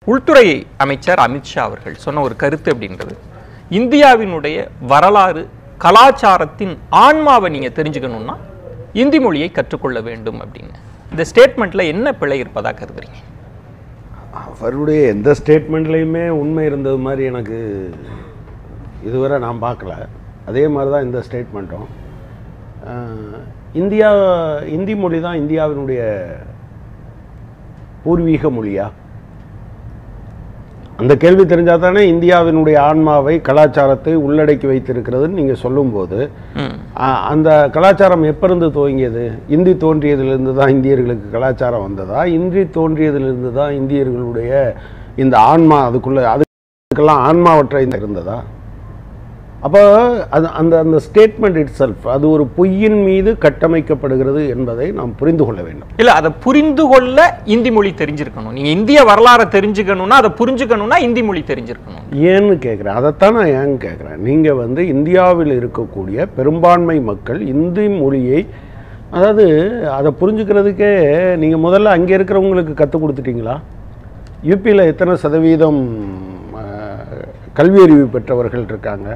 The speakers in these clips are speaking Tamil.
உள்துறை அமைச்சர் அமித்ஷா அவர்கள் சொன்ன ஒரு கருத்து அப்படின்றது இந்தியாவினுடைய வரலாறு கலாச்சாரத்தின் ஆன்மாவை நீங்க தெரிஞ்சுக்கணும்னா இந்தி மொழியை கற்றுக்கொள்ள வேண்டும் அப்படின்னு இந்த ஸ்டேட்மெண்ட்ல என்ன பிழை இருப்பதா கருதுறீங்க அவருடைய எந்த ஸ்டேட்மெண்ட்லேயுமே உண்மை இருந்தது மாதிரி எனக்கு இதுவரை நான் பார்க்கல அதே மாதிரி தான் இந்த ஸ்டேட்மெண்ட்டும் அஹ், இந்தியா இந்தி மொழி தான் இந்தியாவினுடைய பூர்வீக மொழியா அந்த கேள்வி தெரிஞ்சால் தானே இந்தியாவினுடைய ஆன்மாவை கலாச்சாரத்தை உள்ளடக்கி வைத்திருக்கிறதுன்னு நீங்கள் சொல்லும்போது ம். ஆ, அந்த கலாச்சாரம் எப்ப இருந்து துவங்கியது இந்தி தோன்றியதிலிருந்து தான் இந்தியர்களுக்கு கலாச்சாரம் வந்ததா இந்தி தோன்றியதிலிருந்து தான் இந்தியர்களுடைய இந்த ஆன்மா அதுக்குள்ள அதுக்கெல்லாம் ஆன்மாவற்றை இருந்ததா அப்போ அது அந்த அந்த ஸ்டேட்மெண்ட் இட் செல்ஃப் அது ஒரு பொய்யின் மீது கட்டமைக்கப்படுகிறது என்பதை நாம் புரிந்து கொள்ள வேண்டும் இல்ல அதை புரிந்து கொள்ள இந்தி மொழி தெரிஞ்சிருக்கணும் நீங்க இந்திய வரலாறை தெரிஞ்சுக்கணும்னா அதை புரிஞ்சுக்கணும்னா இந்தி மொழி தெரிஞ்சிருக்கணும் ஏன்னு கேட்குறேன் அதைத்தான் நான் ஏன்னு கேட்குறேன் நீங்கள் வந்து இந்தியாவில் இருக்கக்கூடிய பெரும்பான்மை மக்கள் இந்தி மொழியை அதாவது அதை புரிஞ்சுக்கிறதுக்கே நீங்கள் முதல்ல அங்கே இருக்கிறவங்களுக்கு கற்றுக் கொடுத்துட்டீங்களா யூபியில் எத்தனை சதவீதம் அஹ், கல்வியறிவு பெற்றவர்கள் இருக்காங்க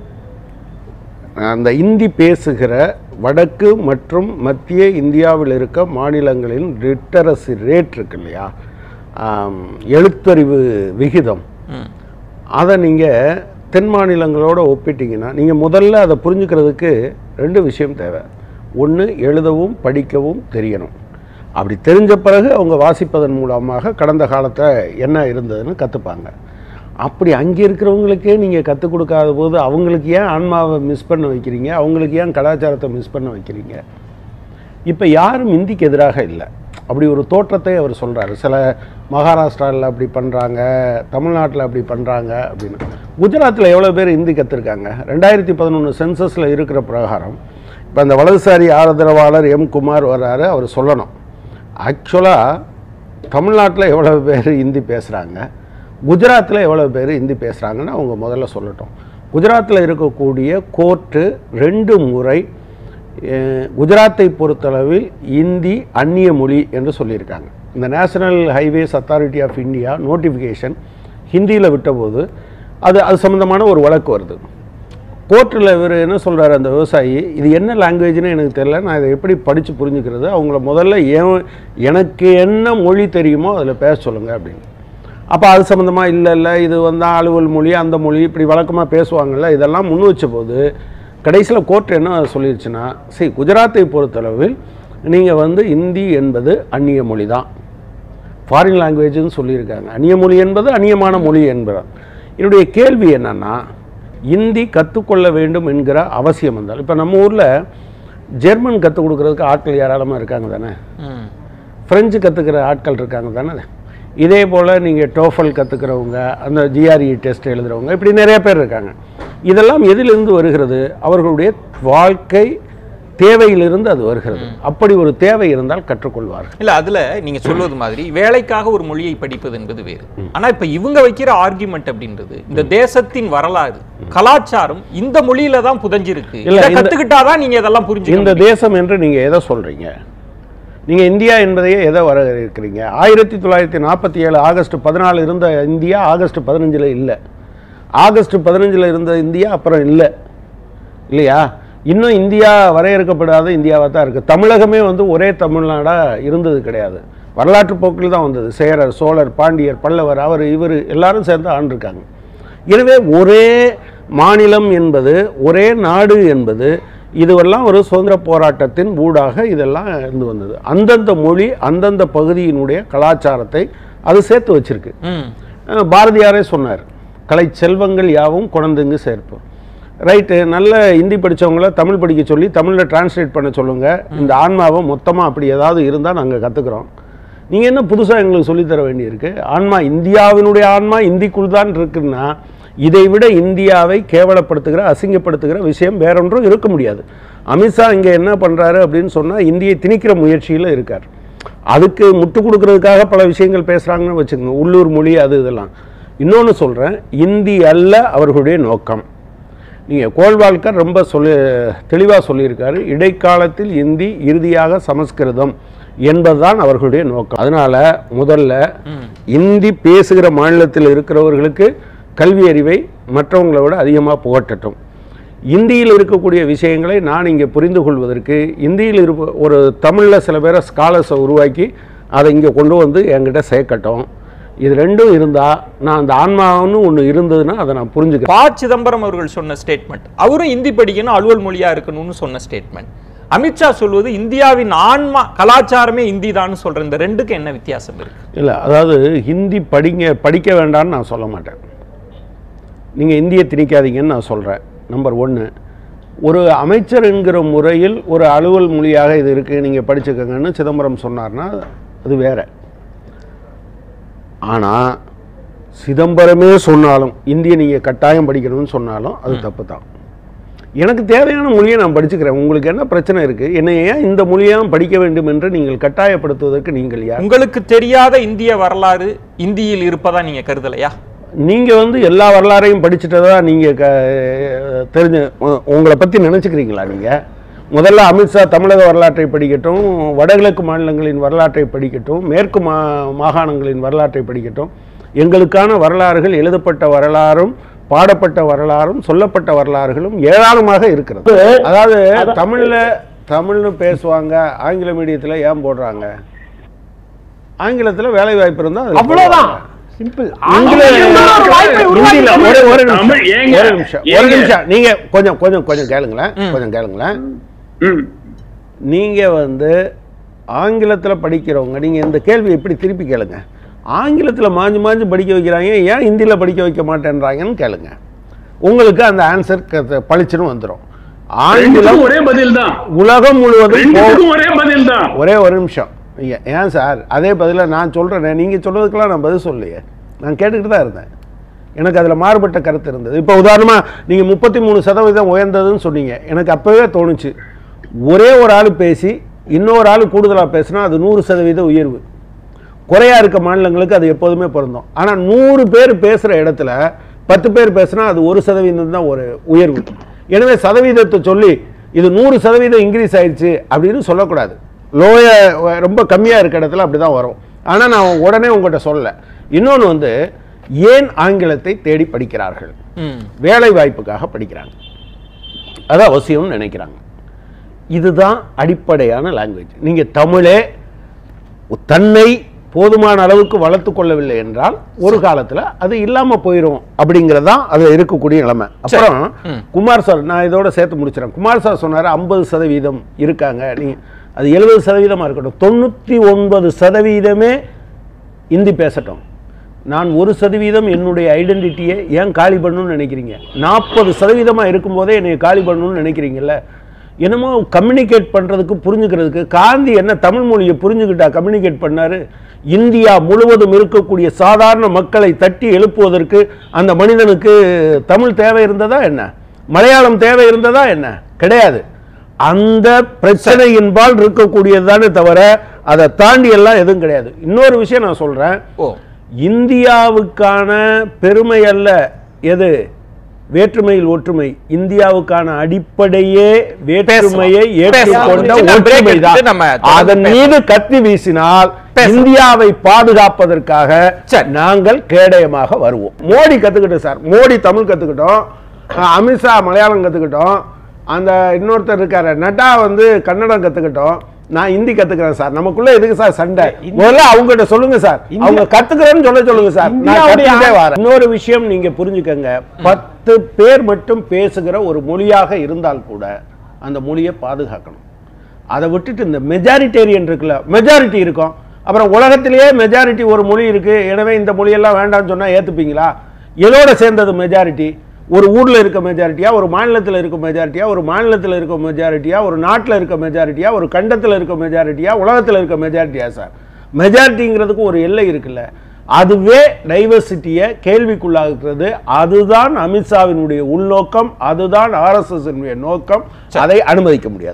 அந்த இந்தி பேசுகிற வடக்கு மற்றும் மத்திய இந்தியாவில் இருக்க மாநிலங்களின் லிட்டரசி ரேட் இருக்கு இல்லையா ஆம், எழுத்தறிவு விகிதம் ம். அதை நீங்கள் தென் மாநிலங்களோட ஒப்பிட்டீங்கன்னா நீங்கள் முதல்ல அதை புரிஞ்சுக்கிறதுக்கு ரெண்டு விஷயம் தேவை ஒன்று எழுதவும் படிக்கவும் தெரியணும் அப்படி தெரிஞ்ச பிறகு அவங்க வாசிப்பதன் மூலமாக கடந்த காலத்தை என்ன இருந்ததுன்னு கற்றுப்பாங்க அப்படி அங்கே இருக்கிறவங்களுக்கே நீங்கள் கற்றுக் கொடுக்காத போது அவங்களுக்கு ஏன் ஆன்மாவை மிஸ் பண்ண வைக்கிறீங்க அவங்களுக்கு ஏன் கலாச்சாரத்தை மிஸ் பண்ண வைக்கிறீங்க இப்போ யாரும் இந்திக்கு எதிராக இல்லை அப்படி ஒரு தோற்றத்தை அவர் சொல்கிறாரு சில மகாராஷ்டிராவில் அப்படி பண்ணுறாங்க தமிழ்நாட்டில் அப்படி பண்ணுறாங்க அப்படின்னு குஜராத்தில் எவ்வளோ பேர் இந்தி கற்றுருக்காங்க ரெண்டாயிரத்தி பதினொன்று சென்சஸில் இருக்கிற பிரகாரம் இப்போ அந்த வலதுசாரி ஆதரவாளர் எம் குமார் வர்றாரு அவர் சொல்லணும் ஆக்சுவலாக தமிழ்நாட்டில் எவ்வளோ பேர் இந்தி பேசுகிறாங்க குஜராத்தில் எவ்வளோ பேர் இந்தி பேசுகிறாங்கன்னு அவங்க முதல்ல சொல்லட்டும் குஜராத்தில் இருக்கக்கூடிய கோர்ட்டு ரெண்டு முறை அஹ், குஜராத்தை பொறுத்தளவில் இந்தி அந்நிய மொழி என்று சொல்லியிருக்காங்க இந்த national highways authority of India notification ஹிந்தியில் விட்டபோது அது அது சம்மந்தமான ஒரு வழக்கு வருது கோர்ட்டில் இவர் என்ன சொல்றாரு அந்த விவசாயி இது என்ன லாங்குவேஜ்னு எனக்கு தெரியல நான் இதை எப்படி படித்து புரிஞ்சுக்கிறது அவங்கள முதல்ல ஏன் எனக்கு என்ன மொழி தெரியுமோ அதில் பேச சொல்லுங்கள் அப்படின்னு அப்போ அது சம்மந்தமாக இல்லை இல்லை இது வந்து அலுவல் மொழி அந்த மொழி இப்படி வழக்கமாக பேசுவாங்கல்ல இதெல்லாம் முன் வச்ச போது கடைசியில் கோர்ட் என்ன சொல்லிருச்சுன்னா சரி குஜராத்தை பொறுத்தளவில் நீங்கள் வந்து இந்தி என்பது அந்நிய மொழி தான் ஃபாரின் லாங்குவேஜ்னு சொல்லியிருக்காங்க அந்நிய மொழி என்பது அந்நியமான மொழி என்பது என்னுடைய கேள்வி என்னன்னா இந்தி கற்றுக்கொள்ள வேண்டும் என்கிற அவசியம் வந்தால் இப்போ நம்ம ஊரில் ஜெர்மன் கற்றுக் கொடுக்கறதுக்கு ஆட்கள் ஏராளமாக இருக்காங்க தானே ம். ஃப்ரெஞ்சு கற்றுக்கிற ஆட்கள் இருக்காங்க தானே இதே போல் நீங்கள் டோஃபல் கற்றுக்கிறவங்க அந்த ஜிஆர்இ டெஸ்ட் எழுதுகிறவங்க இப்படி நிறைய பேர் இருக்காங்க இதெல்லாம் எதிலிருந்து வருகிறது அவர்களுடைய வாழ்க்கை தேவையிலிருந்து அது வருகிறது அப்படி ஒரு தேவை இருந்தால் கற்றுக்கொள்வார்கள் இல்ல அதுல நீங்க சொல்வது மாதிரி வேலைக்காக ஒரு மொழியை படிப்பது என்பது வேறு ஆனா இப்ப இவங்க வைக்கிற ஆர்குமெண்ட் அப்படின்றது இந்த தேசத்தின் வரலாறு கலாச்சாரம் இந்த மொழியில தான் புதஞ்சிருக்கு இல்ல, இதை இந்த- கத்துக்கிட்டாதான் நீங்க இதெல்லாம் புரிஞ்சுக்க இந்த தேசம் என்று நீங்கள் எதை சொல்கிறீங்க நீங்கள் இந்தியா என்பதையே எதை வரவேற்கிறீங்க ஆயிரத்தி தொள்ளாயிரத்தி நாற்பத்தி ஏழு ஆகஸ்ட் பதினாலு இருந்த இந்தியா ஆகஸ்ட் பதினஞ்சில் இல்லை ஆகஸ்ட் பதினஞ்சில் இருந்த இந்தியா அப்புறம் இல்லை இல்லையா இன்னும் இந்தியா வரையறுக்கப்படாத இந்தியாவாக தான் இருக்குது தமிழகமே வந்து ஒரே தமிழ்நாடாக இருந்தது கிடையாது வரலாற்று போக்கில் தான் வந்தது சேரர் சோழர் பாண்டியர் பல்லவர் அவர் இவர் எல்லாரும் சேர்ந்து ஆண்டிருக்காங்க எனவே ஒரே மாநிலம் என்பது ஒரே நாடு என்பது இதுவெல்லாம் ஒரு சுதந்திர போராட்டத்தின் ஊடாக இதெல்லாம் இருந்து வந்தது அந்தந்த மொழி அந்தந்த பகுதியினுடைய கலாச்சாரத்தை அது சேர்த்து வச்சிருக்கு ம். அஹ் பாரதியாரே சொன்னார் கலை செல்வங்கள் யாவும் குணந்துங்கு சேர்ப்போம் ரைட்டு நல்ல ஹிந்தி படிச்சவங்கள தமிழ் படிக்க சொல்லி தமிழில் டிரான்ஸ்லேட் பண்ண சொல்லுங்கள் இந்த ஆன்மாவை மொத்தமாக அப்படி ஏதாவது இருந்தால் நாங்கள் கற்றுக்குறோம் நீங்கள் என்ன புதுசாக எங்களுக்கு சொல்லித் தர வேண்டியிருக்கு ஆன்மா இந்தியாவினுடைய ஆன்மா இந்திக்குள் தான் இருக்குன்னா இதை விட இந்தியாவை கேவலப்படுத்துகிற அசிங்கப்படுத்துகிற விஷயம் வேறொன்றும் இருக்க முடியாது அமித்ஷா இங்கே என்ன பண்ணுறாரு அப்படின்னு சொன்னால் இந்தியை திணிக்கிற முயற்சியில் இருக்கார் அதுக்கு முட்டு கொடுக்கறதுக்காக பல விஷயங்கள் பேசுகிறாங்கன்னு வச்சுக்கோங்க உள்ளூர் மொழி அது இதெல்லாம் இன்னொன்று சொல்கிறேன் இந்தி அல்ல அவர்களுடைய நோக்கம் நீங்கள் கோல்வால்கர் ரொம்ப சொல்லி தெளிவாக சொல்லியிருக்காரு இடைக்காலத்தில் இந்தி இறுதியாக சமஸ்கிருதம் என்பதுதான் அவர்களுடைய நோக்கம் அதனால முதல்ல ம். இந்தி பேசுகிற மாநிலத்தில் இருக்கிறவர்களுக்கு கல்வி அறிவை மற்றவங்களை விட அதிகமாக புகட்டட்டும் இந்தியில் இருக்கக்கூடிய விஷயங்களை நான் இங்கே புரிந்து கொள்வதற்கு இந்தியில் இருப்ப ஒரு தமிழில் சில பேரை ஸ்காலர்ஸை உருவாக்கி அதை இங்கே கொண்டு வந்து என்கிட்ட சேர்க்கட்டும் இது ரெண்டும் இருந்தால் நான் அந்த ஆன்மான்னு ஒன்று இருந்ததுன்னா அதை நான் புரிஞ்சுக்கிறேன் ப சிதம்பரம் அவர்கள் சொன்ன ஸ்டேட்மெண்ட் அவரும் இந்தி படிக்கணும் அலுவல் மொழியா இருக்கணும்னு சொன்ன ஸ்டேட்மெண்ட் அமித்ஷா சொல்வது இந்தியாவின் ஆன்மா கலாச்சாரமே இந்தி தான் சொல்ற இந்த ரெண்டுக்கு என்ன வித்தியாசம் இருக்கு இல்லை அதாவது ஹிந்தி படிங்க படிக்க வேண்டாம்னு நான் சொல்ல மாட்டேன் நீங்கள் இந்தியை திணிக்காதீங்கன்னு நான் சொல்கிறேன் நம்பர் ஒன்று ஒரு அமைச்சர் என்கிற முறையில் ஒரு அலுவல் மொழியாக இது இருக்குது நீங்கள் படிச்சுக்கங்கன்னு சிதம்பரம் சொன்னார்னா அது வேற ஆனால் சிதம்பரமே சொன்னாலும் இந்தியை நீங்கள் கட்டாயம் படிக்கணும்னு சொன்னாலும் அது தப்பு தான் எனக்கு தேவையான மொழியை நான் படிச்சுக்கிறேன் உங்களுக்கு என்ன பிரச்சனை இருக்குது என்னை ஏன் இந்த மொழியாக படிக்க வேண்டும் என்று நீங்கள் கட்டாயப்படுத்துவதற்கு நீங்கள் யார் உங்களுக்கு தெரியாத இந்திய வரலாறு இந்தியில் இருப்பதா நீங்க கருதலையா நீங்கள் வந்து எல்லா வரலாறையும் படிச்சுட்டதா நீங்கள் க தெரிஞ்ச உ- உங்களை பற்றி நினச்சிக்கிறீங்களா நீங்கள் முதல்ல அமித்ஷா தமிழக வரலாற்றை படிக்கட்டும் வடகிழக்கு மாநிலங்களின் வரலாற்றை படிக்கட்டும் மேற்கு மா மாகாணங்களின் வரலாற்றை படிக்கட்டும் எங்களுக்கான வரலாறுகள் எழுதப்பட்ட வரலாறும் பாடப்பட்ட வரலாறும் சொல்லப்பட்ட வரலாறுகளும் ஏராளமாக இருக்கிறது அதாவது தமிழில் தமிழ்னு பேசுவாங்க ஆங்கில மீடியத்தில் ஏன் போடுறாங்க ஆங்கிலத்தில் வேலை வாய்ப்பு இருந்தால் அவ்வளவுதான் சிம்பிள் இந்தியில ஒரே ஒரு நிமிஷம் தமிழ் ஏங்க, ஒரு நிமிஷம் ஒரு ஏங்க. நிமிஷம் நீங்க கொஞ்சம் கொஞ்சம் கொஞ்சம் கேளுங்களேன் கொஞ்சம் கேளுங்களேன் ம் நீங்க வந்து ஆங்கிலத்துல படிக்கிறவங்க நீங்க இந்த கேள்வி எப்படி திருப்பி கேளுங்க ஆங்கிலத்துல மாஞ்சு மாஞ்சு படிக்க வைக்கிறாங்க ஏன் ஹிந்தியில படிக்க வைக்க மாட்டேன்றாங்கன்னு கேளுங்க உங்களுக்கு அந்த ஆன்சர் பளிச்சுன்னு வந்துடும் ஆங்கிலம் ரெண்டுக்கும் ஒரே பதில் தான் உலகம் முழுவதும் போ- ரெண்டுக்கும் ஒரே பதில் தான் ஒரே ஒரு நிமிஷம் ஐயா, ஏன் சார் அதே பதில நான் சொல்கிறேனே நீங்கள் சொல்றதுக்கெல்லாம் நான் பதில் சொல்லலையே நான் கேட்டுக்கிட்டு தான் இருந்தேன் எனக்கு அதில் மாறுபட்ட கருத்து இருந்தது இப்போ உதாரணமாக நீங்கள் முப்பத்தி மூணு சதவீதம் உயர்ந்ததுன்னு சொன்னீங்க எனக்கு அப்போவே தோணுச்சு ஒரே ஒரு ஆள் பேசி இன்னொரு ஆள் கூடுதலாக பேசினா அது நூறு சதவீத உயர்வு குறையா இருக்க மாநிலங்களுக்கு அது எப்போதுமே பொருந்தும் ஆனால் நூறு பேர் பேசுகிற இடத்துல பத்து பேர் பேசுனா அது ஒரு சதவீதம் தான் ஒரு உயர்வு எனவே சதவீதத்தை சொல்லி இது நூறு சதவீதம் இன்க்ரீஸ் ஆயிடுச்சு அப்படின்னு சொல்லக்கூடாது லோய ரொம்ப கம்மியாக இருக்க இடத்துல அப்படி தான் வரும் ஆனால் நான் உடனே உங்கள்கிட்ட சொல்லலை இன்னொன்று வந்து ஏன் ஆங்கிலத்தை தேடி படிக்கிறார்கள் ம் வேலை வாய்ப்புக்காக படிக்கிறாங்க அது அவசியம்னு நினைக்கிறாங்க இதுதான் அடிப்படையான லாங்குவேஜ் நீங்கள் தமிழே தன்னை போதுமான அளவுக்கு வளர்த்து கொள்ளவில்லை என்றால் ஒரு காலத்தில் அது இல்லாமல் போயிடும் அப்படிங்கிறதான் அதில் இருக்கக்கூடிய நிலைமை அப்புறம் ம். குமார் சார் நான் இதோட சேர்த்து முடிச்சிடறேன் குமார் சார் சொன்னார் ஐம்பது சதவீதம் இருக்காங்க நீ அது எழுபது சதவீதமாக இருக்கட்டும் தொண்ணூற்றி ஒன்பது சதவீதமே இந்தி பேசட்டும் நான் ஒரு சதவீதம் என்னுடைய ஐடென்டிட்டியை ஏன் காலி பண்ணணும்னு நினைக்கிறீங்க நாற்பது சதவீதமாக இருக்கும்போதே என்னை காலி பண்ணணும்னு நினைக்கிறீங்கல்ல என்னமோ கம்யூனிகேட் பண்ணுறதுக்கு புரிஞ்சுக்கிறதுக்கு காந்தி என்ன தமிழ் மொழியை புரிஞ்சுக்கிட்டா கம்யூனிகேட் பண்ணாரு இந்தியா முழுவதும் இருக்கக்கூடிய சாதாரண மக்களை தட்டி எழுப்புவதற்கு அந்த மனிதனுக்கு தமிழ் தேவை இருந்ததா என்ன மலையாளம் தேவை இருந்ததா என்ன கிடையாது அந்த பிரச்சனையின்பால் இருக்கக்கூடியதுதானே தவிர அதை தாண்டி எல்லாம் எதுவும் கிடையாது இன்னொரு விஷயம் நான் சொல்றேன் ஓ இந்தியாவுக்கான பெருமை அல்ல எது வேற்றுமையில் ஒற்றுமை இந்தியாவுக்கான அடிப்படையே வேற்றுமையை ஏற்றுக்கொண்ட பேசலாம். ஒற்றுமை break நம்ம தான் தொடர்ந்து அதன் மீது கத்தி வீசினால் பேசலாம். இந்தியாவை பாதுகாப்பதற்காக சரி. நாங்கள் கேடயமாக வருவோம் மோடி கத்துக்கிட்டோம் சார் மோடி தமிழ் கத்துக்கிட்டோம் அஹ் அமித்ஷா மலையாளம் கத்துக்கிட்டோம் அந்த இன்னொருத்தர் இருக்காரு நட்டா வந்து கன்னடம் கத்துக்கிட்டோம் நான் ஹிந்தி கத்துக்கிறேன் சார் நமக்குள்ள எதுக்கு சார் சண்டை முதல்ல அவங்ககிட்ட சொல்லுங்க சார் அவங்க கத்துக்கிறேன்னு சொல்ல சொல்லுங்க சார் நான் இந்தியாவுடைய கத்துக்கிட்டே வரேன் இன்னொரு விஷயம் நீங்க புரிஞ்சுக்கங்க பத்து பேர் மட்டும் பேசுகிற ஒரு மொழியாக இருந்தால் கூட அந்த மொழியை பாதுகாக்கணும் அதை விட்டுட்டு இந்த மெஜாரிட்டேரியன் இருக்குல்ல மெஜாரிட்டி இருக்கும் அப்புறம் உலகத்திலேயே மெஜாரிட்டி ஒரு மொழி இருக்கு எனவே இந்த மொழியெல்லாம் வேண்டாம்னு சொன்னா ஏத்துப்பீங்களா எதோட சேர்ந்தது மெஜாரிட்டி ஒரு ஊர்ல இருக்க மெஜாரிட்டியா ஒரு மாநிலத்தில் இருக்க மெஜாரிட்டியா ஒரு மாநிலத்தில் இருக்க மெஜாரிட்டியா ஒரு நாட்டில் இருக்க மெஜாரிட்டியா ஒரு கண்டத்தில் இருக்க மெஜாரிட்டியா உலகத்தில் இருக்க மெஜாரிட்டியா சார் மெஜாரிட்டிங்கிறதுக்கு ஒரு எல்லை இருக்குல்ல அதுவே டைவர்சிட்டியை கேள்விக்குள்ளாகிறது அதுதான் அமித்ஷாவினுடைய உள்நோக்கம் அதுதான் ஆர்எஸ்எஸ் நோக்கம் அதை அனுமதிக்க முடியாது